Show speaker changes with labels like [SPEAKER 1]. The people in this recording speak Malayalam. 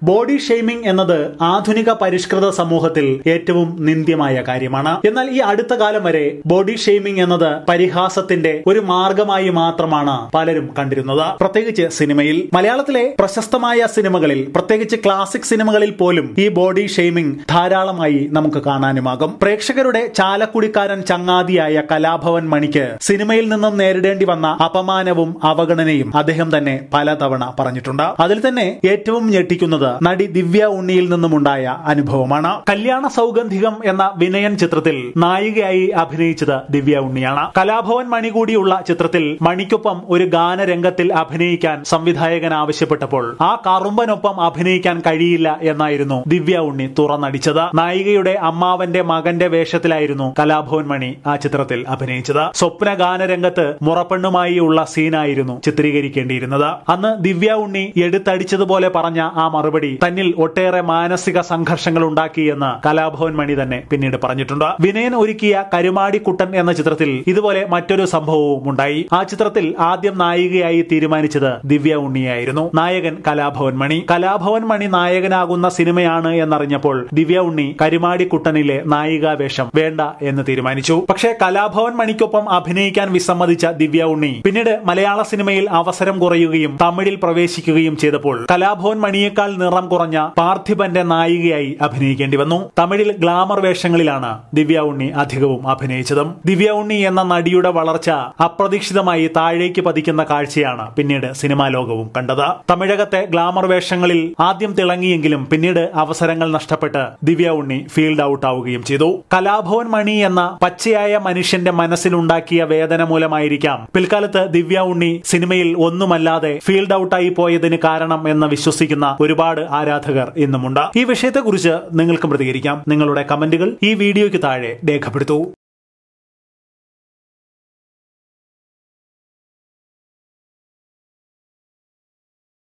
[SPEAKER 1] ബോഡി ഷെയ്മിംഗ് എന്നത് ആധുനിക പരിഷ്കൃത സമൂഹത്തിൽ ഏറ്റവും നിന്ദ്യമായ കാര്യമാണ് എന്നാൽ ഈ അടുത്ത കാലം വരെ ബോഡി ഷെയ്മിംഗ് എന്നത് പരിഹാസത്തിന്റെ ഒരു മാർഗമായി മാത്രമാണ് പലരും കണ്ടിരുന്നത് പ്രത്യേകിച്ച് സിനിമയിൽ മലയാളത്തിലെ പ്രശസ്തമായ സിനിമകളിൽ പ്രത്യേകിച്ച് ക്ലാസിക് സിനിമകളിൽ പോലും ഈ ബോഡി ഷെയ്മിംഗ് ധാരാളമായി നമുക്ക് കാണാനുമാകും പ്രേക്ഷകരുടെ ചാലക്കുടിക്കാരൻ ചങ്ങാതിയായ കലാഭവൻ മണിക്ക് സിനിമയിൽ നിന്നും നേരിടേണ്ടി വന്ന അപമാനവും അവഗണനയും അദ്ദേഹം തന്നെ പലതവണ പറഞ്ഞിട്ടുണ്ട് അതിൽ തന്നെ ഏറ്റവും ഞെട്ടിക്കുന്നത് നടി ദിവ്യ ഉണ്ണിയിൽ നിന്നുമുണ്ടായ അനുഭവമാണ് കല്യാണ സൗഗന്ധികം എന്ന വിനയൻ ചിത്രത്തിൽ നായികയായി അഭിനയിച്ചത് ദിവ്യ ഉണ്ണിയാണ് കലാഭവൻ മണി കൂടിയുള്ള ചിത്രത്തിൽ മണിക്കൊപ്പം ഒരു ഗാനരംഗത്തിൽ അഭിനയിക്കാൻ സംവിധായകൻ ആവശ്യപ്പെട്ടപ്പോൾ ആ കറുമ്പനൊപ്പം അഭിനയിക്കാൻ കഴിയില്ല എന്നായിരുന്നു ദിവ്യ ഉണ്ണി തുറന്നടിച്ചത് നായികയുടെ അമ്മാവന്റെ മകന്റെ വേഷത്തിലായിരുന്നു കലാഭവൻ മണി ആ ചിത്രത്തിൽ അഭിനയിച്ചത് സ്വപ്ന ഗാനരംഗത്ത് മുറപ്പെണ്ണുമായി ഉള്ള സീനായിരുന്നു ചിത്രീകരിക്കേണ്ടിയിരുന്നത് അന്ന് ദിവ്യ ഉണ്ണി എടുത്തടിച്ചതുപോലെ പറഞ്ഞ ആ മറുപടി തന്നിൽ ഒട്ടേറെ മാനസിക സംഘർഷങ്ങൾ ഉണ്ടാക്കി എന്ന് കലാഭവൻ മണി തന്നെ പിന്നീട് പറഞ്ഞിട്ടുണ്ട് വിനയൻ ഒരുക്കിയ കരുമാടി കുട്ടൻ എന്ന ചിത്രത്തിൽ ഇതുപോലെ മറ്റൊരു സംഭവവും ഉണ്ടായി ആ ചിത്രത്തിൽ ആദ്യം നായികയായി തീരുമാനിച്ചത് ദിവ്യ ഉണ്ണിയായിരുന്നു നായകൻ കലാഭവൻ മണി കലാഭവൻ മണി നായകനാകുന്ന സിനിമയാണ് എന്നറിഞ്ഞപ്പോൾ ദിവ്യ ഉണ്ണി കരുമാടി കുട്ടനിലെ നായികാ വേഷം വേണ്ട എന്ന് തീരുമാനിച്ചു പക്ഷേ കലാഭവൻ മണിക്കൊപ്പം അഭിനയിക്കാൻ വിസമ്മതിച്ച ദിവ്യ ഉണ്ണി പിന്നീട് മലയാള സിനിമയിൽ അവസരം കുറയുകയും തമിഴിൽ പ്രവേശിക്കുകയും ചെയ്തപ്പോൾ കലാഭവൻ മണിയേക്കാൾ നിറം കുറഞ്ഞ പാർത്ഥിപന്റെ നായികയായി അഭിനയിക്കേണ്ടി വന്നു തമിഴിൽ ഗ്ലാമർ വേഷങ്ങളിലാണ് ദിവ്യ ഉണ്ണി അധികവും അഭിനയിച്ചതും ദിവ്യ ഉണ്ണി എന്ന നടിയുടെ വളർച്ച അപ്രതീക്ഷിതമായി താഴേക്ക് പതിക്കുന്ന കാഴ്ചയാണ് പിന്നീട് സിനിമാ ലോകവും കണ്ടത് തമിഴകത്തെ ഗ്ലാമർ വേഷങ്ങളിൽ ആദ്യം തിളങ്ങിയെങ്കിലും പിന്നീട് അവസരങ്ങൾ നഷ്ടപ്പെട്ട് ദിവ്യ ഉണ്ണി ഫീൽഡ് ഔട്ട് ആവുകയും ചെയ്തു കലാഭവൻ മണി എന്ന പച്ചയായ മനുഷ്യന്റെ മനസ്സിലുണ്ടാക്കിയ വേദന മൂലമായിരിക്കാം പിൽക്കാലത്ത് ദിവ്യ ഉണ്ണി സിനിമയിൽ ഒന്നുമല്ലാതെ ഫീൽഡ് ഔട്ടായി പോയതിന് കാരണം എന്ന് വിശ്വസിക്കുന്ന ഒരുപാട് ആരാധകർ ഇന്നുമുണ്ട് ഈ വിഷയത്തെക്കുറിച്ച് നിങ്ങൾക്കും പ്രതികരിക്കാം നിങ്ങളുടെ കമന്റുകൾ ഈ വീഡിയോയ്ക്ക് താഴെ രേഖപ്പെടുത്തൂ